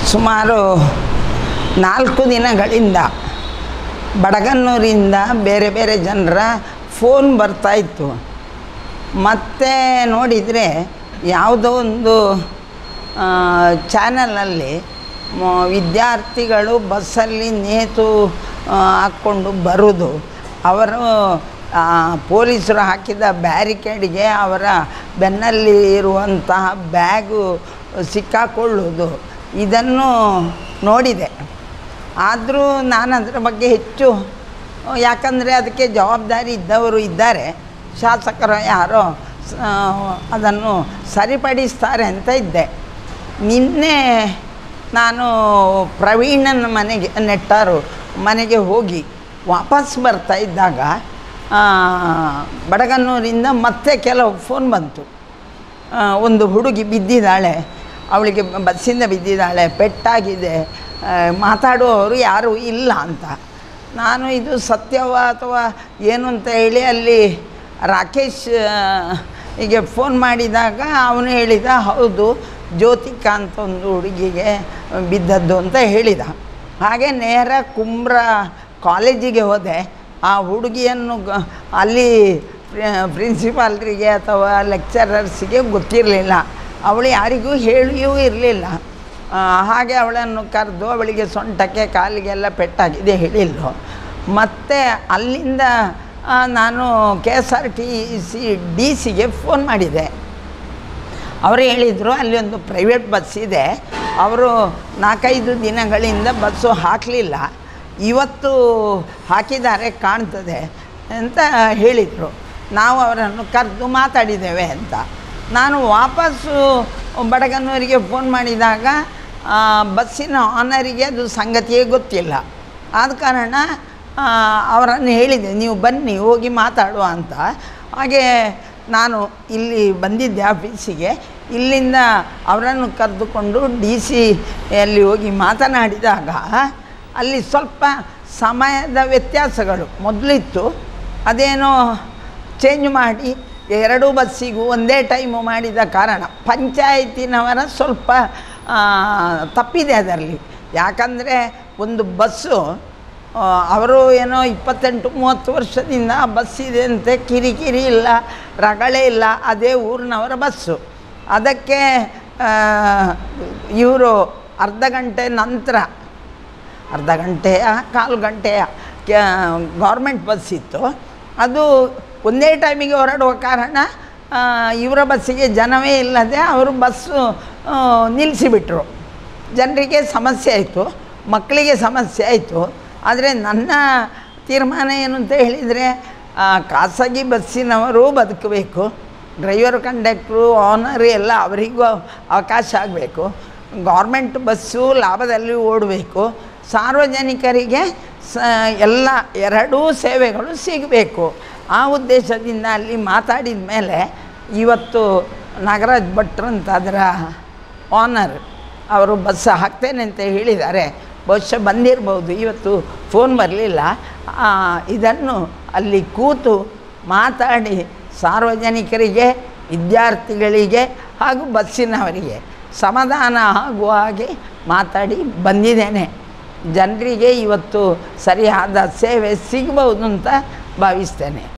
ಸುಮಾರು ನಾಲ್ಕು ದಿನಗಳಿಂದ ಬಡಗನ್ನೂರಿಂದ ಬೇರೆ ಬೇರೆ ಜನರ ಫೋನ್ ಬರ್ತಾಯಿತ್ತು ಮತ್ತೆ ನೋಡಿದರೆ ಯಾವುದೋ ಒಂದು ಚಾನಲಲ್ಲಿ ವಿದ್ಯಾರ್ಥಿಗಳು ಬಸ್ಸಲ್ಲಿ ನೇತು ಆ, ಹಾಕ್ಕೊಂಡು ಬರೋದು ಅವರು ಆ, ಪೊಲೀಸರು ಹಾಕಿದ ಬ್ಯಾರಿಕೇಡ್ಗೆ ಅವರ ಬೆನ್ನಲ್ಲಿ ಇರುವಂತಹ ಬ್ಯಾಗು ಸಿಕ್ಕಾಕೊಳ್ಳೋದು ಇದನ್ನು ನೋಡಿದೆ ಆದರೂ ನಾನು ಅದರ ಬಗ್ಗೆ ಹೆಚ್ಚು ಯಾಕಂದರೆ ಅದಕ್ಕೆ ಜವಾಬ್ದಾರಿ ಇದ್ದವರು ಇದ್ದಾರೆ ಶಾಸಕರು ಯಾರೋ ಸ- ಅದನ್ನು ಸರಿಪಡಿಸ್ತಾರೆ ಅಂತ ಇದ್ದೆ ನಿನ್ನೆ ನಾನು ಪ್ರವೀಣನ ಮನೆಗೆ ನೆಟ್ಟಾರು ಮನೆಗೆ ಹೋಗಿ ವಾಪಸ್ ಬರ್ತಾ ಇದ್ದಾಗ ಆ, ಬಡಗನ್ನೂರಿಂದ ಮತ್ತೆ ಕೆಲವು ಫೋನ್ ಬಂತು ಆ, ಒಂದು ಹುಡುಗಿ ಬಿದ್ದಿದ್ದಾಳೆ ಅವಳಿಗೆ ಬಸ್ಸಿಂದ ಬಿದ್ದಿದ್ದಾಳೆ ಪೆಟ್ಟಾಗಿದೆ ಆ, ಮಾತಾಡುವವರು ಯಾರೂ ಇಲ್ಲ ಅಂತ ನಾನು ಇದು ಸತ್ಯವ ಅಥವಾ ಏನು ಅಂತ ಹೇಳಿ ಅಲ್ಲಿ ರಾಕೇಶ್ ಆ, ಹೀಗೆ ಫೋನ್ ಮಾಡಿದಾಗ ಅವನು ಹೇಳಿದ ಹೌದು ಜ್ಯೋತಿಕಾ ಅಂತ ಒಂದು ಹುಡುಗಿಗೆ ಬಿದ್ದದ್ದು ಅಂತ ಹೇಳಿದ ಹಾಗೆ ನೇರ ಕುಂಬ್ರ ಕಾಲೇಜಿಗೆ ಹೋದೆ ಆ ಹುಡುಗಿಯನ್ನು ಗ- ಅಲ್ಲಿ ಪ್ರಿನ್ಸಿಪಾಲ್ರಿಗೆ ಅಥವಾ ಲೆಕ್ಚರರ್ಸಿಗೆ ಗೊತ್ತಿರಲಿಲ್ಲ ಅವಳು ಯಾರಿಗೂ ಹೇಳಿಯೂ ಇರಲಿಲ್ಲ ಹಾಗೆ ಅವಳನ್ನು ಕರೆದು ಅವಳಿಗೆ ಸೊಂಟಕ್ಕೆ ಕಾಲಿಗೆಲ್ಲ ಪೆಟ್ಟಾಗಿದೆ ಹೇಳಿಲ್ಲ ಮತ್ತು ಅಲ್ಲಿಂದ ಆ, ನಾನು K S R T C D ಸಿಗೆ ಫೋನ್ ಮಾಡಿದೆ ಅವರು ಹೇಳಿದರು ಅಲ್ಲಿ ಒಂದು ಪ್ರೈವೇಟ್ ಬಸ್ ಇದೆ ಅವರು ನಾಲ್ಕೈದು ದಿನಗಳಿಂದ ಬಸ್ಸು ಹಾಕಲಿಲ್ಲ ಇವತ್ತು ಹಾಕಿದ್ದಾರೆ ಕಾಣ್ತದೆ ಅಂತ ಹೇಳಿದರು ನಾವು ಅವರನ್ನು ಕರೆದು ಮಾತಾಡಿದ್ದೇವೆ ಅಂತ ನಾನು ವಾಪಸ್ಸು ಬಡಗನ್ನೂರಿಗೆ ಫೋನ್ ಮಾಡಿದಾಗ ಆ, ಬಸ್ಸಿನ ಆನರಿಗೆ ಅದು ಸಂಗತಿಯೇ ಗೊತ್ತಿಲ್ಲ ಆದ ಕಾರಣ ಆ, ಅವರನ್ನು ಹೇಳಿದೆ ನೀವು ಬನ್ನಿ ಹೋಗಿ ಮಾತಾಡುವ ಅಂತ ಹಾಗೆ ನಾನು ಇಲ್ಲಿ ಬಂದಿದ್ದೆ ಆಫೀಸಿಗೆ ಇಲ್ಲಿಂದ ಅವರನ್ನು ಕರೆದುಕೊಂಡು ಡಿ ಸಿಯಲ್ಲಿ ಹೋಗಿ ಮಾತನಾಡಿದಾಗ ಅಲ್ಲಿ ಸ್ವಲ್ಪ ಸಮಯದ ವ್ಯತ್ಯಾಸಗಳು ಮೊದಲಿತ್ತು ಅದೇನೋ ಚೇಂಜ್ ಮಾಡಿ ಎರಡೂ ಬಸ್ಸಿಗೂ ಒಂದೇ ಟೈಮು ಮಾಡಿದ ಕಾರಣ ಪಂಚಾಯತಿನವರ ಸ್ವಲ್ಪ ಆ, ತಪ್ಪಿದೆ ಅದರಲ್ಲಿ ಯಾಕಂದರೆ ಒಂದು ಬಸ್ಸು ಆ, ಅವರು ಏನೋ ಇಪ್ಪತ್ತೆಂಟು ಮೂವತ್ತು ವರ್ಷದಿಂದ ಆ ಬಸ್ ಇದೆ ಅಂತೆ ಕಿರಿಕಿರಿ ಇಲ್ಲ ರಗಳೆ ಇಲ್ಲ ಅದೇ ಊರಿನವರ ಬಸ್ಸು ಅದಕ್ಕೆ ಇವರು ಅರ್ಧ ಗಂಟೆ ನಂತರ ಅರ್ಧ ಗಂಟೆಯ ಕಾಲು ಗಂಟೆಯ ಗೌರ್ಮೆಂಟ್ ಬಸ್ ಇತ್ತು ಅದು ಒಂದೇ ಟೈಮಿಗೆ ಹೊರಡುವ ಕಾರಣ ಆ, ಇವರ ಬಸ್ಸಿಗೆ ಜನವೇ ಇಲ್ಲದೆ ಅವರು ಬಸ್ಸು ಆ, ನಿಲ್ಲಿಸಿಬಿಟ್ರು ಜನರಿಗೆ ಸಮಸ್ಯೆ ಆಯಿತು ಮಕ್ಕಳಿಗೆ ಸಮಸ್ಯೆ ಆಯಿತು ಆದರೆ ನನ್ನ ತೀರ್ಮಾನ ಏನು ಅಂತ ಹೇಳಿದರೆ ಆ, ಖಾಸಗಿ ಬಸ್ಸಿನವರು ಬದುಕಬೇಕು ಡ್ರೈವರ್ ಕಂಡಕ್ಟ್ರು ಓನರ್ ಎಲ್ಲ ಅವರಿಗೂ ಅವಕಾಶ ಆಗಬೇಕು ಗೌರ್ಮೆಂಟ್ ಬಸ್ಸು ಲಾಭದಲ್ಲಿ ಓಡಬೇಕು ಸಾರ್ವಜನಿಕರಿಗೆ ಸ ಎಲ್ಲ ಎರಡೂ ಸೇವೆಗಳು ಸಿಗಬೇಕು ಆ ಉದ್ದೇಶದಿಂದ ಅಲ್ಲಿ ಮಾತಾಡಿದ ಮೇಲೆ ಇವತ್ತು ನಾಗರಾಜ್ ಭಟ್ರು ಅಂತ ಅದರ ಓನರ್ ಅವರು ಬಸ್ ಹಾಕ್ತೇನೆ ಅಂತ ಹೇಳಿದ್ದಾರೆ ಬಹುಶಃ ಬಂದಿರ್ಬೋದು ಇವತ್ತು ಫೋನ್ ಬರಲಿಲ್ಲ ಇದನ್ನು ಅಲ್ಲಿ ಕೂತು ಮಾತಾಡಿ ಸಾರ್ವಜನಿಕರಿಗೆ ವಿದ್ಯಾರ್ಥಿಗಳಿಗೆ ಹಾಗೂ ಬಸ್ಸಿನವರಿಗೆ ಸಮಾಧಾನ ಆಗುವ ಹಾಗೆ ಮಾತಾಡಿ ಬಂದಿದ್ದೇನೆ ಜನರಿಗೆ ಇವತ್ತು ಸರಿಯಾದ ಸೇವೆ ಸಿಗಬಹುದು ಅಂತ ಭಾವಿಸ್ತೇನೆ